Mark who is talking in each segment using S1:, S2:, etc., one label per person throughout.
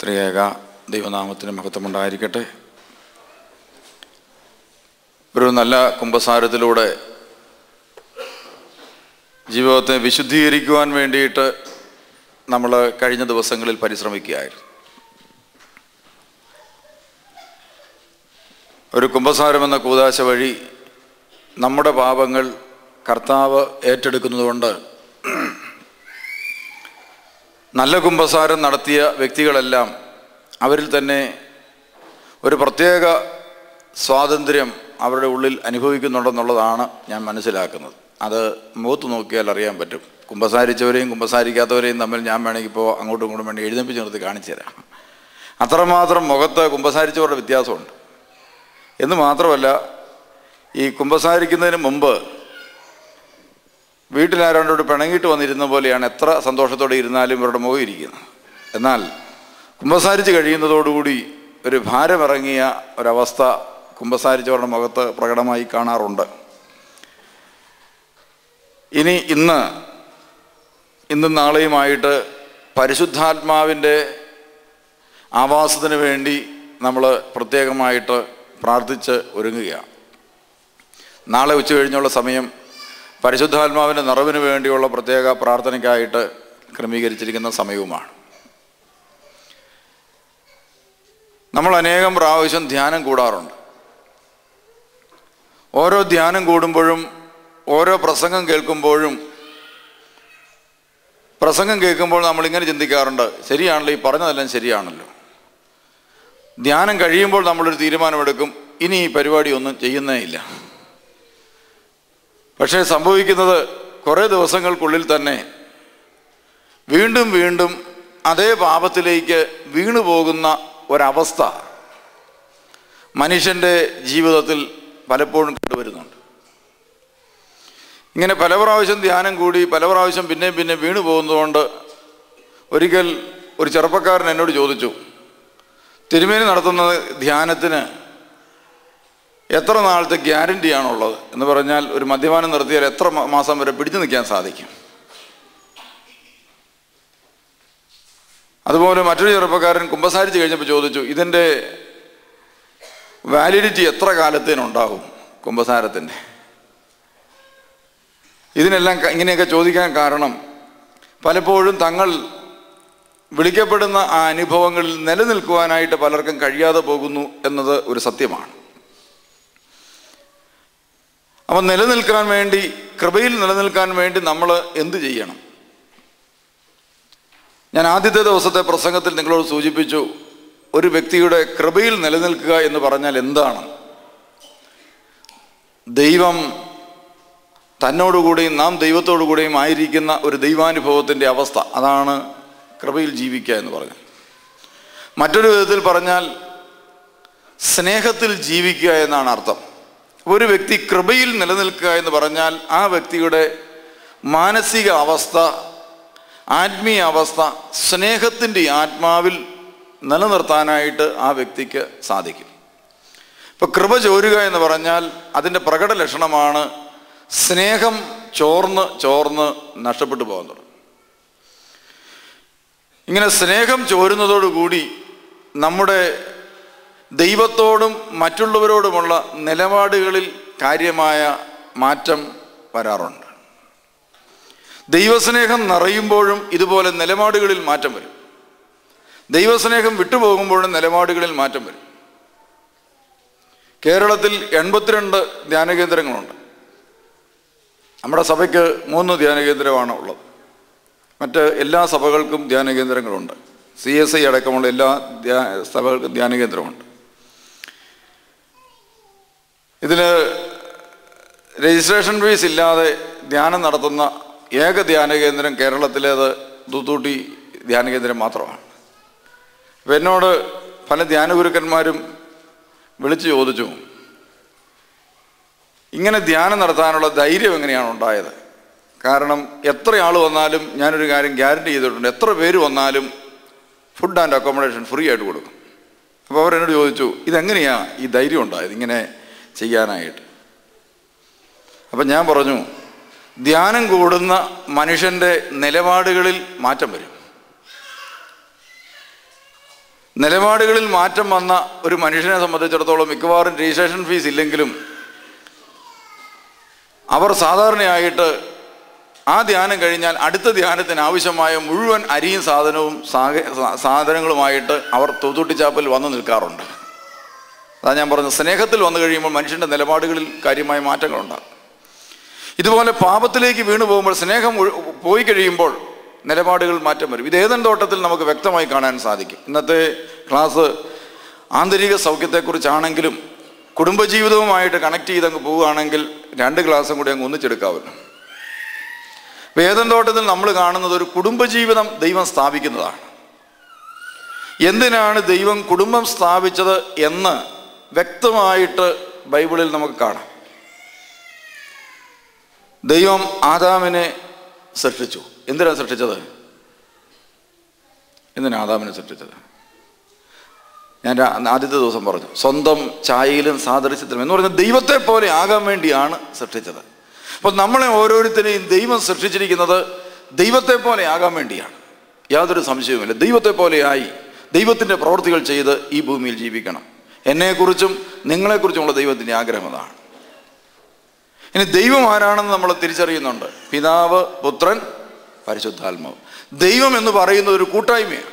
S1: ത്രിയേക ദൈവനാമത്തിന് മഹത്വമുണ്ടായിരിക്കട്ടെ ഒരു നല്ല കുംഭസാരത്തിലൂടെ ജീവിതത്തെ വിശുദ്ധീകരിക്കുവാൻ വേണ്ടിയിട്ട് നമ്മൾ കഴിഞ്ഞ ദിവസങ്ങളിൽ പരിശ്രമിക്കുകയായിരുന്നു ഒരു കുംഭസാരം എന്ന കൂതാശ വഴി നമ്മുടെ പാപങ്ങൾ കർത്താവ് ഏറ്റെടുക്കുന്നതുകൊണ്ട് നല്ല കുംഭസാരം നടത്തിയ വ്യക്തികളെല്ലാം അവരിൽ തന്നെ ഒരു പ്രത്യേക സ്വാതന്ത്ര്യം അവരുടെ ഉള്ളിൽ അനുഭവിക്കുന്നുണ്ടെന്നുള്ളതാണ് ഞാൻ മനസ്സിലാക്കുന്നത് അത് മുഖത്ത് നോക്കിയാൽ അറിയാൻ പറ്റും കുമ്പസാരിച്ചവരെയും കുമ്പസാരിക്കാത്തവരെയും തമ്മിൽ ഞാൻ വേണമെങ്കിൽ ഇപ്പോൾ അങ്ങോട്ടും ഇങ്ങോട്ടും വേണ്ടി എഴുന്നേപ്പിച്ച് നിർത്തി കാണിച്ചു തരാം അത്രമാത്രം മുഖത്ത് കുമ്പസാരിച്ചവരുടെ വ്യത്യാസമുണ്ട് എന്ന് മാത്രമല്ല ഈ കുമ്പസാരിക്കുന്നതിന് മുമ്പ് വീട്ടിലാരോണ്ടോട് പിണങ്ങിയിട്ട് വന്നിരുന്ന പോലെയാണ് എത്ര സന്തോഷത്തോടെ ഇരുന്നാലും ഇവരുടെ മുഖം ഇരിക്കുന്നത് എന്നാൽ കുമ്പസാരിച്ച് കഴിയുന്നതോടുകൂടി ഒരു ഭാരമിറങ്ങിയ ഒരവസ്ഥ കുമ്പസാരിച്ചവരുടെ മുഖത്ത് പ്രകടമായി കാണാറുണ്ട് ഇനി ഇന്ന് ഇന്നും നാളെയുമായിട്ട് പരിശുദ്ധാത്മാവിൻ്റെ ആവാസത്തിന് വേണ്ടി നമ്മൾ പ്രത്യേകമായിട്ട് പ്രാർത്ഥിച്ച് ഒരുങ്ങുകയാണ് നാളെ ഉച്ച കഴിഞ്ഞുള്ള സമയം പരിശുദ്ധാത്മാവിൻ്റെ നിറവിന് വേണ്ടിയുള്ള പ്രത്യേക പ്രാർത്ഥനയ്ക്കായിട്ട് ക്രമീകരിച്ചിരിക്കുന്ന സമയവുമാണ് നമ്മൾ അനേകം പ്രാവശ്യം ധ്യാനം കൂടാറുണ്ട് ഓരോ ധ്യാനം കൂടുമ്പോഴും ഓരോ പ്രസംഗം കേൾക്കുമ്പോഴും പ്രസംഗം കേൾക്കുമ്പോൾ നമ്മളിങ്ങനെ ചിന്തിക്കാറുണ്ട് ശരിയാണല്ലോ ഈ പറഞ്ഞതെല്ലാം ശരിയാണല്ലോ ധ്യാനം കഴിയുമ്പോൾ നമ്മളൊരു തീരുമാനമെടുക്കും ഇനി ഈ പരിപാടി ഒന്നും ചെയ്യുന്നേ ഇല്ല പക്ഷേ സംഭവിക്കുന്നത് കുറേ ദിവസങ്ങൾക്കുള്ളിൽ തന്നെ വീണ്ടും വീണ്ടും അതേ പാപത്തിലേക്ക് വീണു പോകുന്ന ഒരവസ്ഥ മനുഷ്യൻ്റെ ജീവിതത്തിൽ പലപ്പോഴും കണ്ടുവരുന്നുണ്ട് ഇങ്ങനെ പല പ്രാവശ്യം ധ്യാനം കൂടി പല പ്രാവശ്യം പിന്നെയും പിന്നെ വീണു പോകുന്നതുകൊണ്ട് ഒരിക്കൽ ഒരു ചെറുപ്പക്കാരൻ എന്നോട് ചോദിച്ചു തിരുമേനി നടത്തുന്ന ധ്യാനത്തിന് എത്ര നാളത്തെ ഗ്യാരണ്ടിയാണുള്ളത് എന്ന് പറഞ്ഞാൽ ഒരു മദ്യപാനം നിർത്തിയാൽ എത്ര മാ- മാസം വരെ പിടിച്ചു നിൽക്കാൻ സാധിക്കും അതുപോലെ മറ്റൊരു ചെറുപ്പക്കാരൻ കുമ്പസാരിച്ച് കഴിഞ്ഞപ്പോൾ ചോദിച്ചു ഇതിൻ്റെ വാലിഡിറ്റി എത്ര കാലത്തേനുണ്ടാവും കുമ്പസാരത്തിൻ്റെ ഇതിനെല്ലാം ക- ഇങ്ങനെയൊക്കെ ചോദിക്കാൻ കാരണം പലപ്പോഴും തങ്ങൾ വിളിക്കപ്പെടുന്ന ആ അനുഭവങ്ങളിൽ നിലനിൽക്കുവാനായിട്ട് പലർക്കും കഴിയാതെ പോകുന്നു എന്നത് ഒരു സത്യമാണ് അപ്പം നിലനിൽക്കാൻ വേണ്ടി കൃപയിൽ നിലനിൽക്കാൻ വേണ്ടി നമ്മൾ എന്ത് ചെയ്യണം ഞാൻ ആദ്യത്തെ ദിവസത്തെ പ്രസംഗത്തിൽ നിങ്ങളോട് സൂചിപ്പിച്ചു ഒരു വ്യക്തിയുടെ കൃപയിൽ നിലനിൽക്കുക എന്ന് പറഞ്ഞാൽ എന്താണ് ദൈവം തന്നോടുകൂടിയും നാം ദൈവത്തോടുകൂടിയും ആയിരിക്കുന്ന ഒരു ദൈവാനുഭവത്തിൻ്റെ അവസ്ഥ അതാണ് കൃപയിൽ ജീവിക്കുക എന്ന് പറഞ്ഞത് മറ്റൊരു വിധത്തിൽ പറഞ്ഞാൽ സ്നേഹത്തിൽ ജീവിക്കുക എന്നാണ് അർത്ഥം ഒരു വ്യക്തി കൃപയിൽ നിലനിൽക്കുക എന്ന് പറഞ്ഞാൽ ആ വ്യക്തിയുടെ മാനസിക അവസ്ഥ ആത്മീയ അവസ്ഥ സ്നേഹത്തിൻ്റെ ആത്മാവിൽ നിലനിർത്താനായിട്ട് ആ വ്യക്തിക്ക് സാധിക്കും ഇപ്പൊ കൃപ ചോരുക എന്ന് പറഞ്ഞാൽ അതിൻ്റെ പ്രകട ലക്ഷണമാണ് സ്നേഹം ചോർന്ന് ചോർന്ന് നഷ്ടപ്പെട്ടു പോകാൻ തുടങ്ങും ഇങ്ങനെ സ്നേഹം ചോരുന്നതോടുകൂടി നമ്മുടെ ദൈവത്തോടും മറ്റുള്ളവരോടുമുള്ള നിലപാടുകളിൽ കാര്യമായ മാറ്റം വരാറുണ്ട് ദൈവസ്നേഹം നിറയുമ്പോഴും ഇതുപോലെ നിലപാടുകളിൽ മാറ്റം വരും ദൈവസ്നേഹം വിട്ടുപോകുമ്പോഴും നിലപാടുകളിൽ മാറ്റം വരും കേരളത്തിൽ എൺപത്തിരണ്ട് ധ്യാനകേന്ദ്രങ്ങളുണ്ട് നമ്മുടെ സഭയ്ക്ക് മൂന്ന് ധ്യാനകേന്ദ്രമാണ് ഉള്ളത് മറ്റ് എല്ലാ സഭകൾക്കും ധ്യാനകേന്ദ്രങ്ങളുണ്ട് സി എസ് ഐ അടക്കമുള്ള എല്ലാ ധ്യാ സഭകൾക്കും ധ്യാനകേന്ദ്രമുണ്ട് ഇതിൽ രജിസ്ട്രേഷൻ ഫീസ് ഇല്ലാതെ ധ്യാനം നടത്തുന്ന ഏക ധ്യാനകേന്ദ്രം കേരളത്തിലേത് തൂത്തൂട്ടി ധ്യാനകേന്ദ്രം മാത്രമാണ് അപ്പം എന്നോട് പല ധ്യാനഗുരുക്കന്മാരും വിളിച്ചു ചോദിച്ചു ഇങ്ങനെ ധ്യാനം നടത്താനുള്ള ധൈര്യം എങ്ങനെയാണ് ഉണ്ടായത് കാരണം എത്ര ആൾ വന്നാലും ഞാനൊരു കാര്യം ഗ്യാരണ്ടി ചെയ്തിട്ടുണ്ട് എത്ര പേര് വന്നാലും ഫുഡ് ആൻഡ് അക്കോമഡേഷൻ ഫ്രീ ആയിട്ട് കൊടുക്കും അപ്പോൾ അവരെന്നോട് ചോദിച്ചു ഇതെങ്ങനെയാ ഈ ധൈര്യം ഉണ്ടായത് ഇങ്ങനെ ചെയ്യാനായിട്ട് അപ്പം ഞാൻ പറഞ്ഞു ധ്യാനം കൂടുന്ന മനുഷ്യൻ്റെ നിലപാടുകളിൽ മാറ്റം വരും നിലപാടുകളിൽ മാറ്റം വന്ന ഒരു മനുഷ്യനെ സംബന്ധിച്ചിടത്തോളം മിക്കവാറും രജിസ്ട്രേഷൻ ഫീസ് ഇല്ലെങ്കിലും അവർ സാധാരണയായിട്ട് ആ ധ്യാനം കഴിഞ്ഞാൽ അടുത്ത ധ്യാനത്തിന് ആവശ്യമായ മുഴുവൻ അരിയും സാധനവും സാഹ- സാ- സാധനങ്ങളുമായിട്ട് അവർ തൊതുട്ടിച്ചാപ്പിൽ വന്നു നിൽക്കാറുണ്ട് അതാ ഞാൻ പറഞ്ഞത് സ്നേഹത്തിൽ വന്നു കഴിയുമ്പോൾ മനുഷ്യൻ്റെ നിലപാടുകളിൽ കാര്യമായ മാറ്റങ്ങളുണ്ടാകും ഇതുപോലെ പാപത്തിലേക്ക് വീണു പോകുമ്പോൾ സ്നേഹം ഒഴു- പോയി കഴിയുമ്പോൾ നിലപാടുകൾ മാറ്റം വരും ഇത് ഏതൻ തോട്ടത്തിൽ നമുക്ക് വ്യക്തമായി കാണാൻ സാധിക്കും ഇന്നത്തെ ക്ലാസ് ആന്തരിക സൗഖ്യത്തെക്കുറിച്ചാണെങ്കിലും കുടുംബജീവിതവുമായിട്ട് കണക്ട് ചെയ്തങ്ങ് പോവുകയാണെങ്കിൽ രണ്ട് ക്ലാസ്സും കൂടി അങ്ങ് ഒന്നിച്ചെടുക്കാമല്ലോ വേദൻ തോട്ടത്തിൽ നമ്മൾ കാണുന്നത് ഒരു കുടുംബജീവിതം ദൈവം സ്ഥാപിക്കുന്നതാണ് എന്തിനാണ് ദൈവം കുടുംബം സ്ഥാപിച്ചത് എന്ന് വ്യക്തമായിട്ട് ബൈബിളിൽ നമുക്ക് കാണാം ദൈവം ആദാമിനെ സൃഷ്ടിച്ചു എന്തിനാണ് സൃഷ്ടിച്ചത് എന്തിനാണ് ആദാമിനെ സൃഷ്ടിച്ചത് ഞാൻ രാ- ആദ്യത്തെ ദിവസം പറഞ്ഞു സ്വന്തം ചായയിലും സാദൃശ്യത്തിലും എന്ന് പറയുന്നത് ദൈവത്തെ പോലെ ആകാൻ വേണ്ടിയാണ് സൃഷ്ടിച്ചത് അപ്പോൾ നമ്മളെ ഓരോരുത്തരെയും ദൈവം സൃഷ്ടിച്ചിരിക്കുന്നത് ദൈവത്തെ പോലെ ആകാൻ വേണ്ടിയാണ് യാതൊരു സംശയവുമില്ല ദൈവത്തെ പോലെയായി ദൈവത്തിൻ്റെ പ്രവൃത്തികൾ ചെയ്ത് ഈ ഭൂമിയിൽ ജീവിക്കണം എന്നെക്കുറിച്ചും നിങ്ങളെക്കുറിച്ചുമുള്ള ദൈവത്തിൻ്റെ ആഗ്രഹം അതാണ് ഇനി ദൈവം ആരാണെന്ന് നമ്മൾ തിരിച്ചറിയുന്നുണ്ട് പിതാവ് പുത്രൻ പരിശുദ്ധാത്മാവ് ദൈവം എന്ന് പറയുന്നത് ഒരു കൂട്ടായ്മയാണ്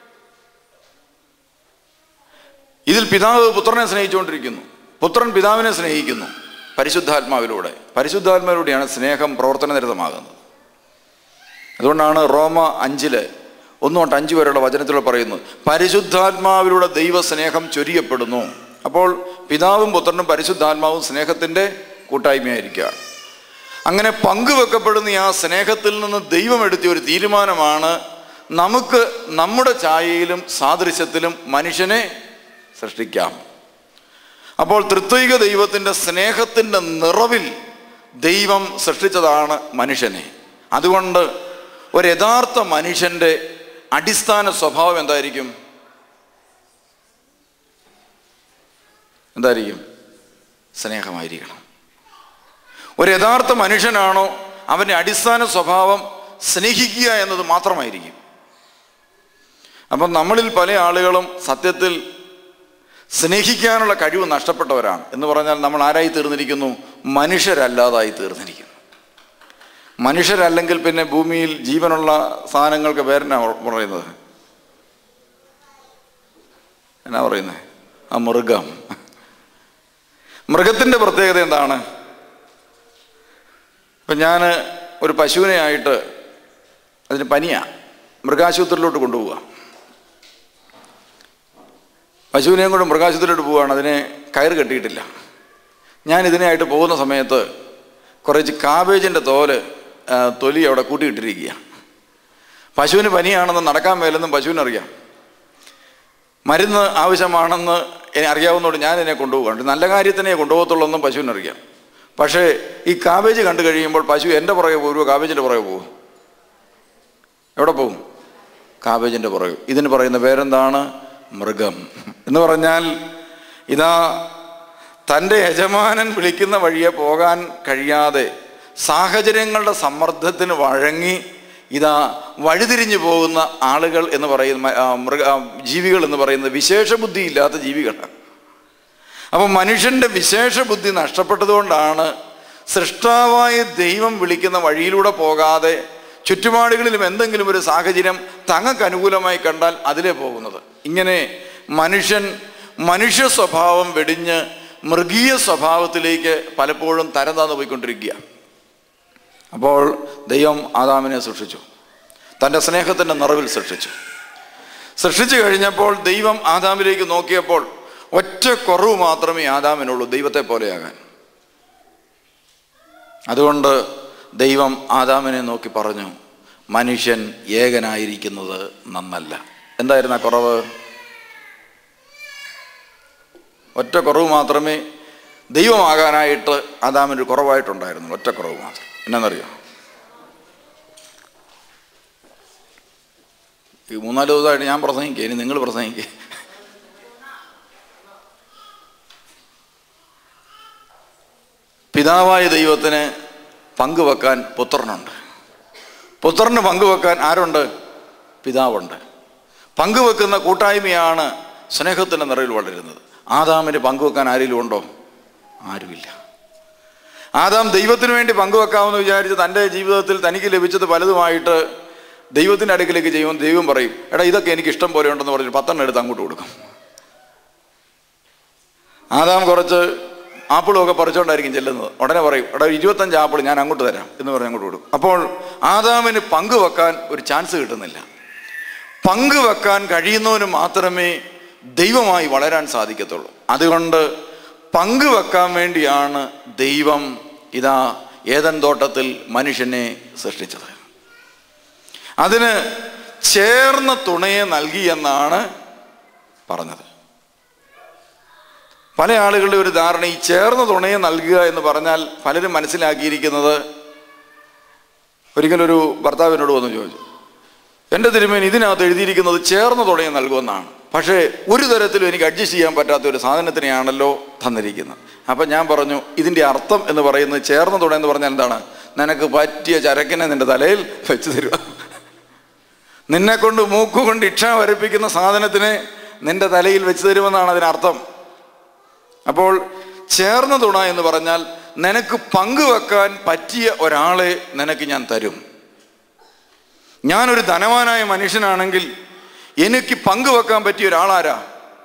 S1: ഇതിൽ പിതാവ് പുത്രനെ സ്നേഹിച്ചുകൊണ്ടിരിക്കുന്നു പുത്രൻ പിതാവിനെ സ്നേഹിക്കുന്നു പരിശുദ്ധാത്മാവിലൂടെ പരിശുദ്ധാത്മാവിലൂടെയാണ് സ്നേഹം പ്രവർത്തനനിരതമാകുന്നത് അതുകൊണ്ടാണ് റോമ അഞ്ചില് ഒന്ന് തൊട്ട് അഞ്ച് വരെയുള്ള വചനത്തിൽ പറയുന്നത് പരിശുദ്ധാത്മാവിലൂടെ ദൈവസ്നേഹം ചൊരിയപ്പെടുന്നു അപ്പോൾ പിതാവും പുത്രനും പരിശുദ്ധാത്മാവും സ്നേഹത്തിൻ്റെ കൂട്ടായ്മയായിരിക്കുക അങ്ങനെ പങ്കുവെക്കപ്പെടുന്ന ഈ ആ സ്നേഹത്തിൽ നിന്ന് ദൈവം എടുത്തിയ ഒരു തീരുമാനമാണ് നമുക്ക് നമ്മുടെ ഛായയിലും സാദൃശ്യത്തിലും മനുഷ്യനെ സൃഷ്ടിക്കാം അപ്പോൾ തൃത്വിക ദൈവത്തിൻ്റെ സ്നേഹത്തിൻ്റെ നിറവിൽ ദൈവം സൃഷ്ടിച്ചതാണ് മനുഷ്യനെ അതുകൊണ്ട് ഒരു യഥാർത്ഥ മനുഷ്യൻ്റെ അടിസ്ഥാന സ്വഭാവം എന്തായിരിക്കും എന്തായിരിക്കും സ്നേഹമായിരിക്കണം ഒരു യഥാർത്ഥ മനുഷ്യനാണോ അവൻ്റെ അടിസ്ഥാന സ്വഭാവം സ്നേഹിക്കുക എന്നത് മാത്രമായിരിക്കും അപ്പം നമ്മളിൽ പല ആളുകളും സത്യത്തിൽ സ്നേഹിക്കാനുള്ള കഴിവ് നഷ്ടപ്പെട്ടവരാണ് എന്ന് പറഞ്ഞാൽ നമ്മൾ ആരായി തീർന്നിരിക്കുന്നു മനുഷ്യരല്ലാതായി തീർന്നിരിക്കുന്നു മനുഷ്യരല്ലെങ്കിൽ പിന്നെ ഭൂമിയിൽ ജീവനുള്ള സാധനങ്ങൾക്ക് പേരെന്നാ പറയുന്നത് എന്നാ പറയുന്നത് ആ മൃഗം മൃഗത്തിൻ്റെ പ്രത്യേകത എന്താണ് ഇപ്പം ഞാൻ ഒരു പശുവിനെ ആയിട്ട് അതിന് പനിയാ മൃഗാശുപത്രിയിലോട്ട് കൊണ്ടുപോവുക പശുവിനെയും കൊണ്ട് മൃഗാശുപത്രിയിലോട്ട് പോവുകയാണ് അതിനെ കയറ് കെട്ടിയിട്ടില്ല ഞാൻ ഇതിനായിട്ട് പോകുന്ന സമയത്ത് കുറച്ച് കാബേജിൻ്റെ തോല് ആ, തൊലി അവിടെ കൂട്ടിയിട്ടിരിക്കുക പശുവിന് പനിയാണെന്ന് നടക്കാൻ മേലെന്നും പശുവിനറിയാം മരുന്ന് ആവശ്യമാണെന്ന് എന്നെ അറിയാവുന്നതുകൊണ്ട് ഞാൻ ഇതിനെ കൊണ്ടുപോകാണ്ട് നല്ല കാര്യത്തിനെ കൊണ്ടുപോകത്തുള്ളൂ എന്നും പശുവിനറിയാം പക്ഷേ ഈ കാബേജ് കണ്ടു കഴിയുമ്പോൾ പശു എൻ്റെ പുറകെ പോകുമോ കാബേജിൻ്റെ പുറകെ പോകും എവിടെ പോകും കാബേജിൻ്റെ പുറകെ ഇതിന് പറയുന്ന പേരെന്താണ് മൃഗം എന്ന് പറഞ്ഞാൽ ഇതാ തൻ്റെ യജമാനൻ വിളിക്കുന്ന വഴിയെ പോകാൻ കഴിയാതെ സാഹചര്യങ്ങളുടെ സമ്മർദ്ദത്തിന് വഴങ്ങി ഇതാ വഴിതിരിഞ്ഞു പോകുന്ന ആളുകൾ എന്ന് പറയുന്ന ആ, മൃഗ ആ, ജീവികൾ എന്ന് പറയുന്നത് വിശേഷ ബുദ്ധി ഇല്ലാത്ത ജീവികളാണ് അപ്പം മനുഷ്യൻ്റെ വിശേഷ ബുദ്ധി നഷ്ടപ്പെട്ടതുകൊണ്ടാണ് സൃഷ്ടാവായ ദൈവം വിളിക്കുന്ന വഴിയിലൂടെ പോകാതെ ചുറ്റുപാടുകളിലും എന്തെങ്കിലും ഒരു സാഹചര്യം തങ്ങൾക്ക് അനുകൂലമായി കണ്ടാൽ അതിലേ പോകുന്നത് ഇങ്ങനെ മനുഷ്യൻ മനുഷ്യ സ്വഭാവം വെടിഞ്ഞ് മൃഗീയ സ്വഭാവത്തിലേക്ക് പലപ്പോഴും തരം താന്ന് പോയിക്കൊണ്ടിരിക്കുക അപ്പോൾ ദൈവം ആദാമിനെ സൃഷ്ടിച്ചു തൻ്റെ സ്നേഹത്തിൻ്റെ നിറവിൽ സൃഷ്ടിച്ചു സൃഷ്ടിച്ചു കഴിഞ്ഞപ്പോൾ ദൈവം ആദാമിലേക്ക് നോക്കിയപ്പോൾ ഒറ്റ കുറവ് മാത്രമേ ആദാമിനുള്ളൂ ദൈവത്തെ പോലെയാകാൻ അതുകൊണ്ട് ദൈവം ആദാമിനെ നോക്കി പറഞ്ഞു മനുഷ്യൻ ഏകനായിരിക്കുന്നത് നന്നല്ല എന്തായിരുന്നു ആ കുറവ് ഒറ്റ കുറവ് മാത്രമേ ദൈവമാകാനായിട്ട് ആദാമിന് കുറവായിട്ടുണ്ടായിരുന്നു ഒറ്റ കുറവ് മാത്രം എന്നാന്നറിയോ ഈ മൂന്നാല് ദിവസമായിട്ട് ഞാൻ പ്രസംഗിക്കുക ഇനി നിങ്ങൾ പ്രസംഗിക്കുക പിതാവായ ദൈവത്തിന് പങ്കുവെക്കാൻ പുത്രനുണ്ട് പുത്രന് പങ്കുവെക്കാൻ ആരുണ്ട് പിതാവുണ്ട് പങ്കുവെക്കുന്ന കൂട്ടായ്മയാണ് സ്നേഹത്തിൻ്റെ നിറയിൽ വളരുന്നത് ആദാമിന് പങ്കുവെക്കാൻ ആരെങ്കിലും ഉണ്ടോ ആരുമില്ല ആദാം ദൈവത്തിന് വേണ്ടി പങ്കുവെക്കാമെന്ന് വിചാരിച്ച് തൻ്റെ ജീവിതത്തിൽ തനിക്ക് ലഭിച്ചത് പലതുമായിട്ട് ദൈവത്തിൻ്റെ അടുക്കിലേക്ക് ചെയ്യുമ്പോൾ ദൈവം പറയും എടാ ഇതൊക്കെ എനിക്ക് ഇഷ്ടം പോലെ ഉണ്ടെന്ന് പറഞ്ഞ് പത്തെണ്ണം എടുത്ത് അങ്ങോട്ട് കൊടുക്കും ആദാം കുറച്ച് ആപ്പിളും ഒക്കെ പറിച്ചുകൊണ്ടായിരിക്കും ചെല്ലുന്നത് ഉടനെ പറയും എടാ ഇരുപത്തഞ്ച് ആപ്പിൾ ഞാൻ അങ്ങോട്ട് തരാം എന്ന് പറഞ്ഞ് അങ്ങോട്ട് കൊടുക്കും അപ്പോൾ ആദാമിന് പങ്കുവെക്കാൻ ഒരു ചാൻസ് കിട്ടുന്നില്ല പങ്കുവെക്കാൻ കഴിയുന്നവന് മാത്രമേ ദൈവമായി വളരാൻ സാധിക്കത്തുള്ളൂ അതുകൊണ്ട് പങ്കുവെക്കാൻ വേണ്ടിയാണ് ദൈവം ഇതാ ഏതൻ തോട്ടത്തിൽ മനുഷ്യനെ സൃഷ്ടിച്ചത് അതിന് ചേർന്ന തുണയെ നൽകി എന്നാണ് പറഞ്ഞത് പല ആളുകളുടെ ഒരു ധാരണ ഈ ചേർന്ന തുണയെ നൽകുക എന്ന് പറഞ്ഞാൽ പലരും മനസ്സിലാക്കിയിരിക്കുന്നത് ഒരിക്കലൊരു ഭർത്താവിനോട് വന്ന് ചോദിച്ചു എൻ്റെ തിരുമേനി ഇതിനകത്ത് എഴുതിയിരിക്കുന്നത് ചേർന്ന തുണയെ നൽകുമെന്നാണ് പക്ഷേ ഒരു തരത്തിലും എനിക്ക് അഡ്ജസ്റ്റ് ചെയ്യാൻ പറ്റാത്ത ഒരു സാധനത്തിനെയാണല്ലോ തന്നിരിക്കുന്നത് അപ്പം ഞാൻ പറഞ്ഞു ഇതിൻ്റെ അർത്ഥം എന്ന് പറയുന്നത് ചേർന്ന തുണ എന്ന് പറഞ്ഞാൽ എന്താണ് നിനക്ക് പറ്റിയ ചരക്കിനെ നിന്റെ തലയിൽ വെച്ച് തരുക നിന്നെ കൊണ്ട് മൂക്കുകൊണ്ട് ഇക്ഷ വരപ്പിക്കുന്ന സാധനത്തിനെ നിന്റെ തലയിൽ വെച്ച് തരുമെന്നാണ് അതിനർത്ഥം അപ്പോൾ ചേർന്ന തുണ എന്ന് പറഞ്ഞാൽ നിനക്ക് പങ്കുവെക്കാൻ പറ്റിയ ഒരാളെ നിനക്ക് ഞാൻ തരും ഞാനൊരു ധനവാനായ മനുഷ്യനാണെങ്കിൽ എനിക്ക് പങ്കുവെക്കാൻ പറ്റിയ ഒരാളാരാ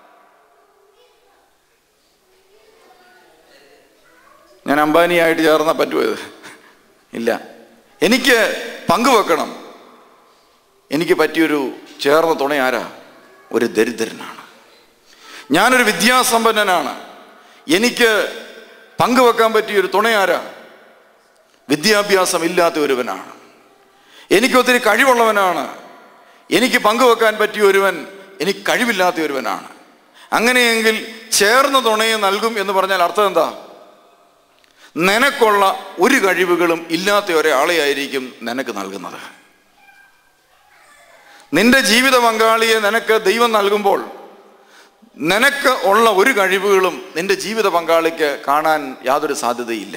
S1: ഞാൻ അംബാനിയായിട്ട് ചേർന്ന പറ്റുമോ ഇത് ഇല്ല എനിക്ക് പങ്കുവെക്കണം എനിക്ക് പറ്റിയൊരു ചേർന്ന തുണ ആരാ ഒരു ദരിദ്രനാണ് ഞാനൊരു വിദ്യാസമ്പന്നനാണ് എനിക്ക് പങ്കുവെക്കാൻ പറ്റിയൊരു തുണയാരാ വിദ്യാഭ്യാസം ഇല്ലാത്ത ഒരുവനാണ് എനിക്ക് ഒത്തിരി കഴിവുള്ളവനാണ് എനിക്ക് പങ്കുവെക്കാൻ പറ്റിയ ഒരുവൻ എനിക്ക് കഴിവില്ലാത്ത ഒരുവനാണ് അങ്ങനെയെങ്കിൽ ചേർന്ന തുണയെ നൽകും എന്ന് പറഞ്ഞാൽ അർത്ഥം എന്താ നിനക്കുള്ള ഒരു കഴിവുകളും ഇല്ലാത്ത ഒരാളെയായിരിക്കും നിനക്ക് നൽകുന്നത് നിന്റെ ജീവിത പങ്കാളിയെ നിനക്ക് ദൈവം നൽകുമ്പോൾ നിനക്ക് ഉള്ള ഒരു കഴിവുകളും നിന്റെ ജീവിത പങ്കാളിക്ക് കാണാൻ യാതൊരു സാധ്യതയില്ല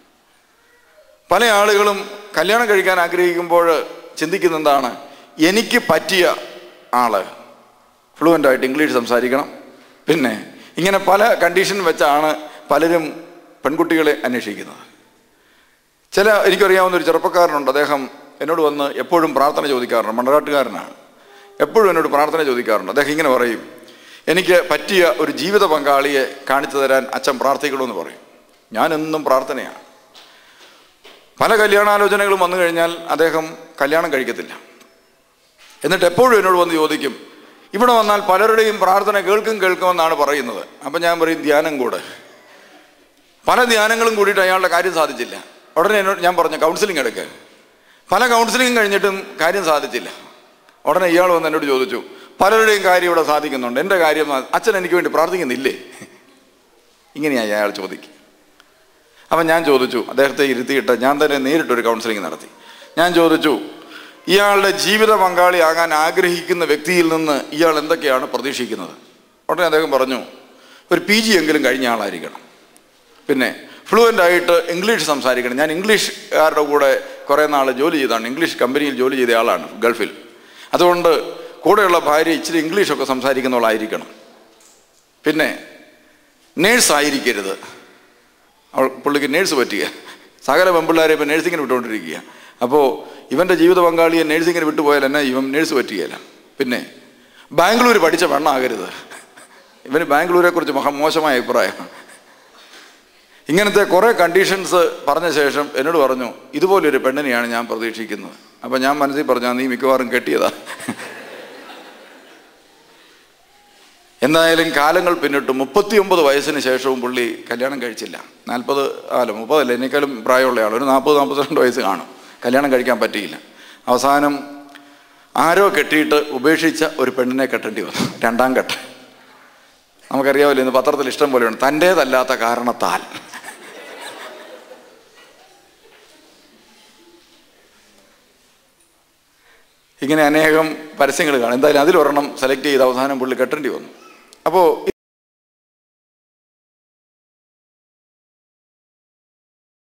S1: പല ആളുകളും കല്യാണം കഴിക്കാൻ ആഗ്രഹിക്കുമ്പോൾ ചിന്തിക്കുന്ന എന്താണ് എനിക്ക് പറ്റിയ ആള് ഫ്ലുവൻ്റ് ആയിട്ട് ഇംഗ്ലീഷ് സംസാരിക്കണം പിന്നെ ഇങ്ങനെ പല കണ്ടീഷൻ വെച്ചാണ് പലരും പെൺകുട്ടികളെ അന്വേഷിക്കുന്നത് ചില എനിക്കറിയാവുന്ന ഒരു ചെറുപ്പക്കാരനുണ്ട് അദ്ദേഹം എന്നോട് വന്ന് എപ്പോഴും പ്രാർത്ഥന ചോദിക്കാറുണ്ട് മണ്ണകാട്ടുകാരനാണ് എപ്പോഴും എന്നോട് പ്രാർത്ഥന ചോദിക്കാറുണ്ട് അദ്ദേഹം ഇങ്ങനെ പറയും എനിക്ക് പറ്റിയ ഒരു ജീവിത പങ്കാളിയെ കാണിച്ചു തരാൻ അച്ഛൻ പ്രാർത്ഥിക്കണമെന്ന് പറയും ഞാൻ എന്നും പ്രാർത്ഥനയാണ് പല കല്യാണാലോചനകളും വന്നു കഴിഞ്ഞാൽ അദ്ദേഹം കല്യാണം കഴിക്കത്തില്ല എന്നിട്ട് എപ്പോഴും എന്നോട് വന്ന് ചോദിക്കും ഇവിടെ വന്നാൽ പലരുടെയും പ്രാർത്ഥന കേൾക്കും കേൾക്കുമെന്നാണ് പറയുന്നത് അപ്പം ഞാൻ പറയും ധ്യാനം കൂടെ പല ധ്യാനങ്ങളും കൂടിയിട്ട് അയാളുടെ കാര്യം സാധിച്ചില്ല ഉടനെ എന്നോട് ഞാൻ പറഞ്ഞു കൗൺസിലിംഗ് എടുക്കുക പല കൗൺസിലിംഗും കഴിഞ്ഞിട്ടും കാര്യം സാധിച്ചില്ല ഉടനെ ഇയാൾ വന്ന് എന്നോട് ചോദിച്ചു പലരുടെയും കാര്യം ഇവിടെ സാധിക്കുന്നുണ്ട് എൻ്റെ കാര്യം അച്ഛൻ എനിക്ക് വേണ്ടി പ്രാർത്ഥിക്കുന്നില്ലേ ഇങ്ങനെയായി അയാൾ ചോദിക്കുക അപ്പം ഞാൻ ചോദിച്ചു അദ്ദേഹത്തെ ഇരുത്തിയിട്ട് ഞാൻ തന്നെ നേരിട്ടൊരു കൗൺസിലിംഗ് നടത്തി ഞാൻ ചോദിച്ചു ഇയാളുടെ ജീവിത പങ്കാളിയാകാൻ ആഗ്രഹിക്കുന്ന വ്യക്തിയിൽ നിന്ന് ഇയാൾ എന്തൊക്കെയാണ് പ്രതീക്ഷിക്കുന്നത് ഉടനെ അദ്ദേഹം പറഞ്ഞു ഒരു പി ജി എങ്കിലും കഴിഞ്ഞ ആളായിരിക്കണം പിന്നെ ഫ്ലുവൻ്റ് ആയിട്ട് ഇംഗ്ലീഷ് സംസാരിക്കണം ഞാൻ ഇംഗ്ലീഷുകാരുടെ കൂടെ കുറേ നാൾ ജോലി ചെയ്താണ് ഇംഗ്ലീഷ് കമ്പനിയിൽ ജോലി ചെയ്ത ആളാണ് ഗൾഫിൽ അതുകൊണ്ട് കൂടെയുള്ള ഭാര്യ ഇച്ചിരി ഇംഗ്ലീഷൊക്കെ സംസാരിക്കുന്നവളായിരിക്കണം പിന്നെ നേഴ്സ് ആയിരിക്കരുത് അവൾ പുള്ളിക്ക് നേഴ്സ് പറ്റുക സകല പെമ്പിള്ളാരെ ഇപ്പം നേഴ്സിങ്ങിന് വിട്ടുകൊണ്ടിരിക്കുക അപ്പോൾ ഇവൻ്റെ ജീവിത പങ്കാളിയെ നേഴ്സിങ്ങിന് വിട്ടുപോയാൽ എന്നെ ഇവൻ നേഴ്സ് പറ്റുകയില്ല പിന്നെ ബാംഗ്ലൂർ പഠിച്ച പെണ്ണാകരുത് ഇവന് ബാംഗ്ലൂരെ കുറിച്ച് മഹാ മോശമായ അഭിപ്രായമാണ് ഇങ്ങനത്തെ കുറേ കണ്ടീഷൻസ് പറഞ്ഞ ശേഷം എന്നോട് പറഞ്ഞു ഇതുപോലൊരു പെണ്ണിനെയാണ് ഞാൻ പ്രതീക്ഷിക്കുന്നത് അപ്പം ഞാൻ മനസ്സിൽ പറഞ്ഞാൽ നീ മിക്കവാറും കെട്ടിയതാ എന്തായാലും കാലങ്ങൾ പിന്നിട്ട് മുപ്പത്തിയൊമ്പത് വയസ്സിന് ശേഷവും പുള്ളി കല്യാണം കഴിച്ചില്ല നാൽപ്പത് അല്ല മുപ്പതല്ല എന്നേക്കാളും പ്രായമുള്ള ആൾ ഒരു നാൽപ്പത് നാൽപ്പത്തിരണ്ട് വയസ്സ് കാണും കല്യാണം കഴിക്കാൻ പറ്റിയില്ല അവസാനം ആരോ കെട്ടിയിട്ട് ഉപേക്ഷിച്ച ഒരു പെണ്ണിനെ കെട്ടേണ്ടി വന്നു രണ്ടാം കെട്ട് നമുക്കറിയാമല്ലോ ഇന്ന് പത്രത്തിൽ ഇഷ്ടം പോലെയുണ്ട് തൻ്റേതല്ലാത്ത കാരണത്താൽ ഇങ്ങനെ അനേകം പരസ്യങ്ങൾ കാണും എന്തായാലും അതിലൊരെണ്ണം സെലക്ട് ചെയ്ത് അവസാനം പുള്ളി കെട്ടേണ്ടി വന്നു അപ്പോൾ